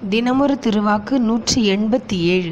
தினமொரு திருவாக்கு நூற்றி எண்பத்தி ஏழு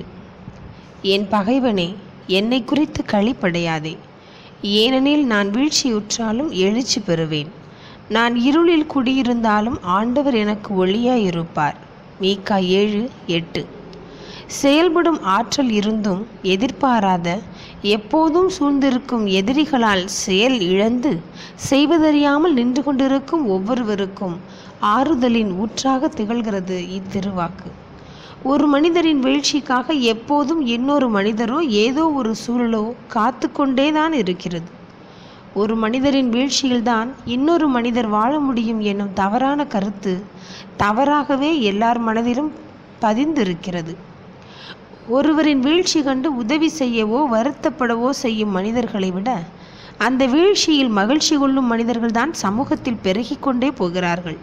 என் பகைவனே என்னை குறித்து களிப்படையாதே ஏனெனில் நான் வீழ்ச்சியுற்றாலும் எழுச்சி பெறுவேன் நான் இருளில் குடியிருந்தாலும் ஆண்டவர் எனக்கு ஒளியாய் இருப்பார் மீகா ஏழு எட்டு செயல்படும் ஆற்றல் இருந்தும் எதிர்பாராத எப்போதும் சூழ்ந்திருக்கும் எதிரிகளால் செயல் இழந்து செய்வதறியாமல் நின்று கொண்டிருக்கும் ஒவ்வொருவருக்கும் ஆறுதலின் ஊற்றாக திகழ்கிறது இத்திருவாக்கு ஒரு மனிதரின் வீழ்ச்சிக்காக எப்போதும் இன்னொரு மனிதரோ ஏதோ ஒரு சூழலோ காத்து கொண்டேதான் இருக்கிறது ஒரு மனிதரின் வீழ்ச்சியில்தான் இன்னொரு மனிதர் வாழ முடியும் என்னும் தவறான கருத்து தவறாகவே எல்லார் மனதிலும் பதிந்திருக்கிறது ஒருவரின் வீழ்ச்சி கண்டு உதவி செய்யவோ வருத்தப்படவோ செய்யும் மனிதர்களை விட அந்த வீழ்ச்சியில் மகிழ்ச்சி கொள்ளும் மனிதர்கள்தான் சமூகத்தில் பெருகிக் கொண்டே போகிறார்கள்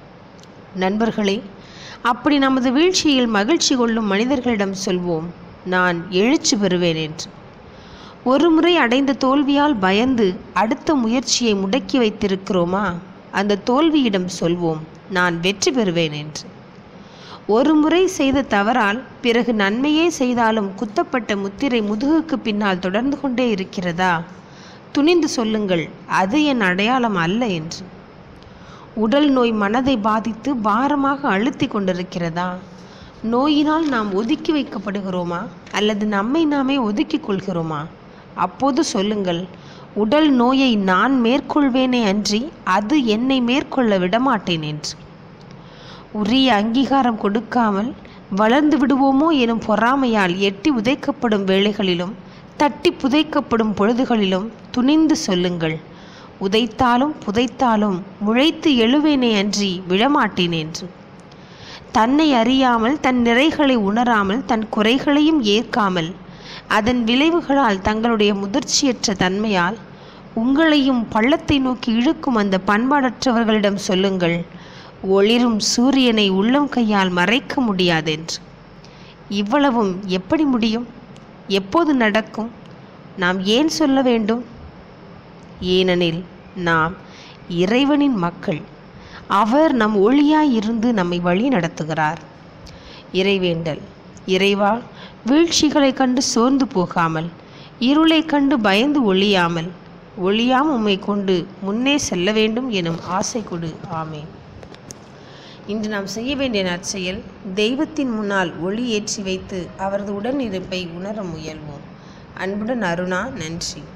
நண்பர்களே அப்படி நமது வீழ்ச்சியில் மகிழ்ச்சி கொள்ளும் மனிதர்களிடம் சொல்வோம் நான் எழுச்சி பெறுவேன் என்று ஒரு முறை அடைந்த தோல்வியால் பயந்து அடுத்த முயற்சியை முடக்கி வைத்திருக்கிறோமா அந்த தோல்வியிடம் சொல்வோம் நான் வெற்றி பெறுவேன் என்று ஒரு முறை செய்த தவறால் பிறகு நன்மையே செய்தாலும் குத்தப்பட்ட முத்திரை முதுகுக்கு பின்னால் தொடர்ந்து கொண்டே இருக்கிறதா துணிந்து சொல்லுங்கள் அது என் அடையாளம் அல்ல என்று உடல் நோய் மனதை பாதித்து பாரமாக அழுத்தி கொண்டிருக்கிறதா நோயினால் நாம் ஒதுக்கி வைக்கப்படுகிறோமா அல்லது நம்மை நாமே ஒதுக்கிக் கொள்கிறோமா அப்போது சொல்லுங்கள் உடல் நோயை நான் மேற்கொள்வேனே அன்றி அது என்னை மேற்கொள்ள விடமாட்டேன் என்று உரிய அங்கீகாரம் கொடுக்காமல் வளர்ந்து விடுவோமோ எனும் பொறாமையால் எட்டி உதைக்கப்படும் வேளைகளிலும் தட்டி புதைக்கப்படும் பொழுதுகளிலும் துணிந்து சொல்லுங்கள் உதைத்தாலும் புதைத்தாலும் முளைத்து எழுவேனே அன்றி விழமாட்டேன் என்று தன்னை அறியாமல் தன் நிறைகளை உணராமல் தன் குறைகளையும் ஏற்காமல் அதன் விளைவுகளால் தங்களுடைய முதிர்ச்சியற்ற தன்மையால் உங்களையும் பள்ளத்தை நோக்கி இழுக்கும் அந்த பண்பாடற்றவர்களிடம் சொல்லுங்கள் ஒளிரும் சூரியனை உள்ளம் கையால் மறைக்க முடியாதென்று இவ்வளவும் எப்படி முடியும் எப்போது நடக்கும் நாம் ஏன் சொல்ல வேண்டும் ஏனெனில் நாம் இறைவனின் மக்கள் அவர் நம் ஒளியாய் இருந்து நம்மை வழி நடத்துகிறார் இறைவேண்டல் இறைவா வீழ்ச்சிகளை கண்டு சோர்ந்து போகாமல் இருளை கண்டு பயந்து ஒளியாமல் ஒளியாம் உம்மை கொண்டு முன்னே செல்ல வேண்டும் எனும் ஆசை கொடு ஆமேன் இன்று நாம் செய்ய வேண்டிய நற்செயல் தெய்வத்தின் முன்னால் ஒளி ஏற்றி வைத்து அவரது உடனிருப்பை உணர முயல்வோம் அன்புடன் அருணா நன்றி